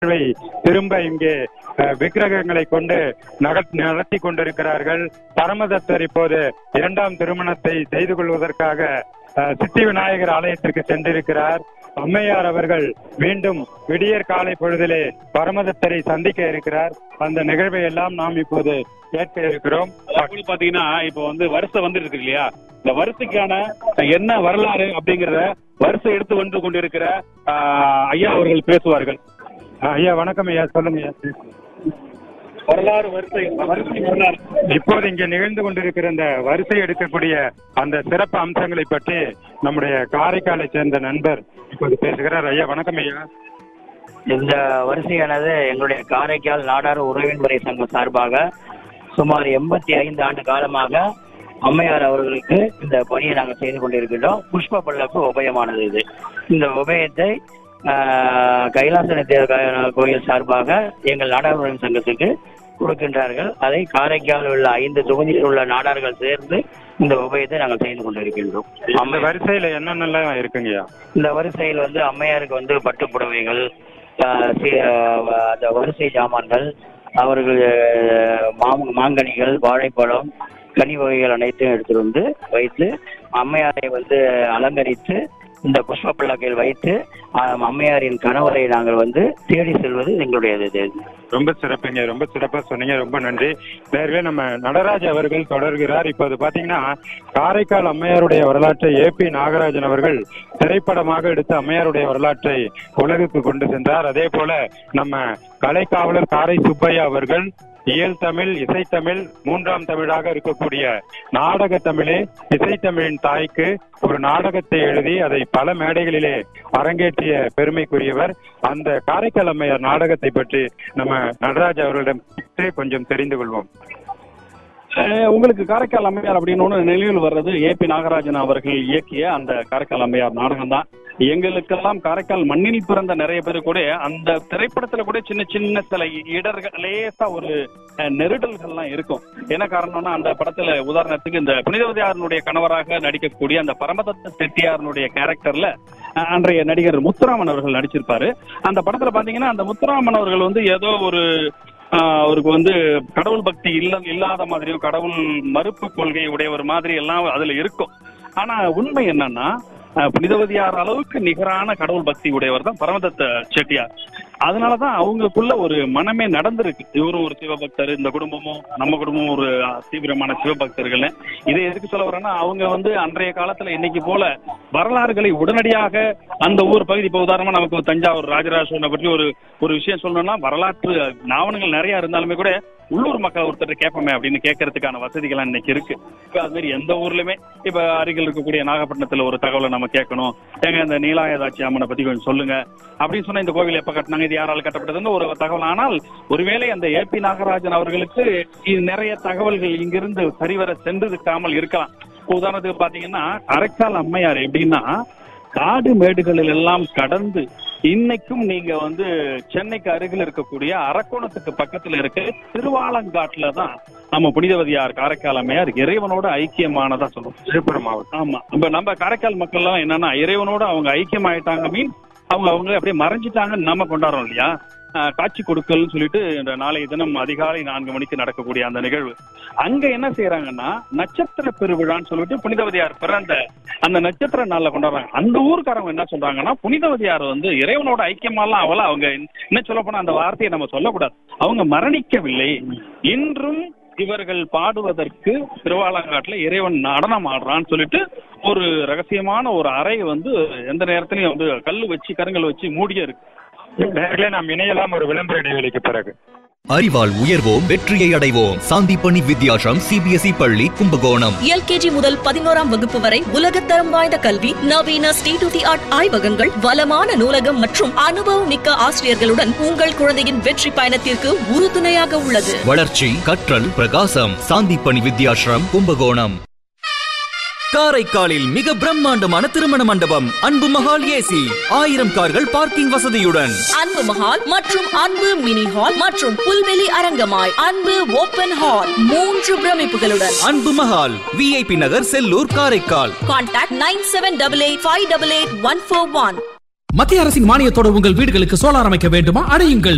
நிகழ்வை திரும்ப இங்கே அஹ், விக்கிரகங்களை கொண்டு நகத்- நடத்தி கொண்டிருக்கிறார்கள் பரமதத்தர் இப்போது இரண்டாம் திருமணத்தை செய்து கொள்வதற்காக அஹ், சித்தி விநாயகர் ஆலயத்திற்கு சென்றிருக்கிறார் அம்மையார் அவர்கள் மீண்டும் விடியற் காலை பொழுதிலே பரமதத்தரை சந்திக்க இருக்கிறார் அந்த நிகழ்வை எல்லாம் நாம் இப்போது கேட்க இருக்கிறோம் அப்படி பாத்தீங்கன்னா இப்போ வந்து வருஷம் வந்து இருக்கு இல்லையா இந்த வருஷத்துக்கான என்ன வரலாறு அப்படிங்கறத வருஷம் எடுத்து வந்து கொண்டிருக்கிற ஆஹ், ஐயா அவர்கள் பேசுவார்கள் அஹ், ஐயா வணக்கம் ஐயா சொல்லுங்க ஐயா வரலாறு வரிசை வரிசை வரலாறு இப்போது இங்கே நிகழ்ந்து கொண்டிருக்கிற இந்த வரிசை எடுக்கக்கூடிய அந்த சிறப்பு அம்சங்களை பற்றி நம்முடைய காரைக்காலை சேர்ந்த நண்பர் இப்போது பேசுகிறார் ஐயா வணக்கம் ஐயா இந்த வரிசையானது எங்களுடைய காரைக்கால் நாடார் உறவின் முறை சங்கம் சார்பாக சுமார் எண்பத்தி ஐந்து ஆண்டு காலமாக அம்மையார் அவர்களுக்கு இந்த பணியை நாங்கள் செய்து கொண்டிருக்கின்றோம் புஷ்ப பல்லக்கு உபயமானது இது இந்த உபயத்தை ஆஹ், கைலாச தேவர் கோயில் சார்பாக எங்கள் நாடார் உறவின் சங்கத்துக்கு கொடுக்கின்றார்கள் அதை காரைக்கால் உள்ள ஐந்து தொகுதியில் உள்ள நாடார்கள் சேர்ந்து இந்த உபயத்தை நாங்கள் செய்து கொண்டிருக்கின்றோம் அந்த அம்மையார் வரிசையில என்னென்னலாம் இருக்குங்கய்யா இந்த வரிசையில் வந்து அம்மையாருக்கு வந்து பட்டு புடவைகள் ஆஹ் சி- ஆஹ் அந்த வரிசை ஜாமான்கள் அவர்கள் ஆஹ் மாம மாங்கனிகள் வாழைப்பழம் கனி வகைகள் அனைத்தையும் எடுத்துட்டு வந்து வைத்து அம்மையாரை வந்து அலங்கரித்து இந்த புஷ்ப பல்லக்கையில் வைத்து ஆஹ் அம்மையாரின் கணவரை நாங்கள் வந்து தேடி செல்வது எங்களுடைய இது ரொம்ப சிறப்புங்க ரொம்ப சிறப்பா சொன்னீங்க ரொம்ப நன்றி நேர்களே நம்ம நடராஜ் அவர்கள் தொடர்கிறார் இப்போது பாத்தீங்கன்னா காரைக்கால் அம்மையாருடைய வரலாற்றை ஏ பி நாகராஜன் அவர்கள் திரைப்படமாக எடுத்து அம்மையாருடைய வரலாற்றை உலகுக்கு கொண்டு சென்றார் அதே போல நம்ம கலைக்காவலர் காரை சுப்பையா அவர்கள் இயல் தமிழ் இசைத்தமிழ் மூன்றாம் தமிழாக இருக்கக்கூடிய நாடக தமிழே இசைத்தமிழின் தாய்க்கு ஒரு நாடகத்தை எழுதி அதை பல மேடைகளிலே அரங்கேற்றிய பெருமைக்குரியவர் அந்த காரைக்கால் அம்மையார் நாடகத்தை பற்றி நம்ம நடராஜ் அவர்களிடம் கேட்டு கொஞ்சம் தெரிந்து கொள்வோம் அஹ், உங்களுக்கு காரைக்கால் அம்மையார் அப்படின்னு ஒண்ணு நினைவில் வர்றது ஏ பி நாகராஜன் அவர்கள் இயக்கிய அந்த காரைக்கால் அம்மையார் நாடகம் தான் எங்களுக்கெல்லாம் காரைக்கால் மண்ணில் பிறந்த நிறைய பேர் கூட அந்த திரைப்படத்துல கூட சின்ன சின்ன சில இடர்கள் லேசா ஒரு அஹ், நெருடல்கள்லாம் இருக்கும் என்ன காரணம்னா அந்த படத்துல உதாரணத்துக்கு இந்த புனிதவதியாரனுடைய கணவராக நடிக்கக்கூடிய அந்த பரமதத்த செட்டியாரனுடைய கேரக்டர்ல அஹ், அன்றைய நடிகர் முத்துராமன் அவர்கள் நடிச்சிருப்பாரு அந்த படத்துல பாத்தீங்கன்னா அந்த முத்துராமன் அவர்கள் வந்து ஏதோ ஒரு ஆஹ் அவருக்கு வந்து கடவுள் பக்தி இல்ல இல்லாத மாதிரியும் கடவுள் மறுப்பு கொள்கை உடையவர் மாதிரி எல்லாம் அதுல இருக்கும் ஆனா உண்மை என்னன்னா ஆஹ் புனிதவதியார் அளவுக்கு நிகரான கடவுள் பக்தி உடையவர் தான் பரமதத்த செட்டியார் அதனாலதான் அவங்களுக்குள்ள ஒரு மனமே நடந்திருக்கு இவரும் ஒரு சிவபக்தர் இந்த குடும்பமும் நம்ம குடும்பமும் ஒரு ஆஹ், தீவிரமான சிவபக்தர்கள் இதை எதுக்கு சொல்ல வரேன்னா அவங்க வந்து அன்றைய காலத்துல இன்னைக்கு போல வரலாறுகளை உடனடியாக அந்த ஊர் பகுதி இப்போ உதாரணமா நமக்கு ஒரு தஞ்சாவூர் ராஜராஜ சோழனை பற்றி ஒரு ஒரு விஷயம் சொல்லணும்னா வரலாற்று நாவணங்கள் நிறைய இருந்தாலுமே கூட உள்ளூர் மக்கள் ஒருத்தர் கேட்போமே அப்படின்னு கேட்கறதுக்கான வசதிகள் இன்னைக்கு இருக்கு இப்ப அது மாதிரி எந்த ஊர்லயுமே இப்ப அருகில் இருக்கக்கூடிய நாகப்பட்டினத்துல ஒரு தகவலை நம்ம கேட்கணும் ஏங்க இந்த நீலாயதாட்சி அம்மனை பத்தி கொஞ்சம் சொல்லுங்க அப்படின்னு சொன்னா இந்த கோவில் எப்ப கட்டினாங்க இது யாரால் கட்டப்பட்டதுன்னு ஒரு தகவல் ஆனால் ஒருவேளை அந்த ஏபி நாகராஜன் அவர்களுக்கு இது நிறைய தகவல்கள் இங்கிருந்து சரிவர சென்றிருக்காமல் இருக்கலாம் இப்ப உதாரணத்துக்கு பாத்தீங்கன்னா அரைக்கால் அம்மையார் எப்படின்னா காடு மேடுகளில் எல்லாம் கடந்து இன்னைக்கும் நீங்க வந்து சென்னைக்கு அருகில் இருக்கக்கூடிய அரக்கோணத்துக்கு பக்கத்துல இருக்க திருவாலங்காட்டுல தான் நம்ம புனிதவதியார் காரைக்கால் அம்மையார் இறைவனோட ஐக்கியமானதா சொல்லுவோம் விழுப்புரம் மாவட்டம் ஆமா இப்ப நம்ம காரைக்கால் மக்கள் எல்லாம் என்னன்னா இறைவனோட அவங்க ஐக்கியமாயிட்டாங்க மீன் அவங்க அவங்க அப்படியே மறைஞ்சிட்டாங்கன்னு நம்ம கொண்டாடுறோம் இல்லையா ஆஹ் காட்சி கொடுக்கல்னு சொல்லிட்டு இந்த நாளைய தினம் அதிகாலை நான்கு மணிக்கு நடக்கக்கூடிய அந்த நிகழ்வு அங்க என்ன செய்யறாங்கன்னா நட்சத்திர பெருவிழான்னு சொல்லிட்டு புனிதவதியார் பிறந்த அந்த நட்சத்திர நாள்ல கொண்டாடுறாங்க அந்த ஊர்க்காரங்க என்ன சொல்றாங்கன்னா புனிதவதியார் வந்து இறைவனோட ஐக்கியமாலாம் அவள அவங்க என்ன சொல்ல போனா அந்த வார்த்தையை நம்ம சொல்லக்கூடாது அவங்க மரணிக்கவில்லை இன்றும் இவர்கள் பாடுவதற்கு திருவாலங்காட்டுல இறைவன் நடனம் ஆடுறான்னு சொல்லிட்டு ஒரு ரகசியமான ஒரு அறை வந்து எந்த நேரத்திலையும் வந்து கல்லு வச்சு கருங்கல் வச்சு மூடியே இருக்கு நேர்களே நாம் இணையலாம் ஒரு விளம்பர இடைவெளிக்கு பிறகு அறிவால் உயர்வோம் வெற்றியை அடைவோம் சாந்திப்பணி வித்யாசம் சிபிஎஸ்இ பள்ளி கும்பகோணம் எல்கேஜி முதல் பதினோராம் வகுப்பு வரை உலகத்தரம் வாய்ந்த கல்வி நவீன ஸ்டேட் தி ஆர்ட் ஆய்வகங்கள் வளமான நூலகம் மற்றும் அனுபவம் மிக்க ஆசிரியர்களுடன் உங்கள் குழந்தையின் வெற்றி பயணத்திற்கு உறுதுணையாக உள்ளது வளர்ச்சி கற்றல் பிரகாசம் சாந்திப்பணி வித்யாசிரம் கும்பகோணம் காரைக்காலில் மிக பிரம்மாண்டமான திருமண மண்டபம் அன்பு மகால் ஏசி ஆயிரம் கார்கள் பார்க்கிங் வசதியுடன் அன்பு மஹால் மற்றும் அன்பு மினி ஹால் மற்றும் புல்வெளி அரங்கமாய் அன்பு ஓபன் ஹால் மூன்று பிரமிப்புகளுடன் Anbu Mahal VIP Nagar Sellur Karaikal contact nine seven double eight five double eight one four one மத்திய அரசின் மானியத்தோடு உங்கள் வீடுகளுக்கு சோலார் அமைக்க வேண்டுமா அடையுங்கள்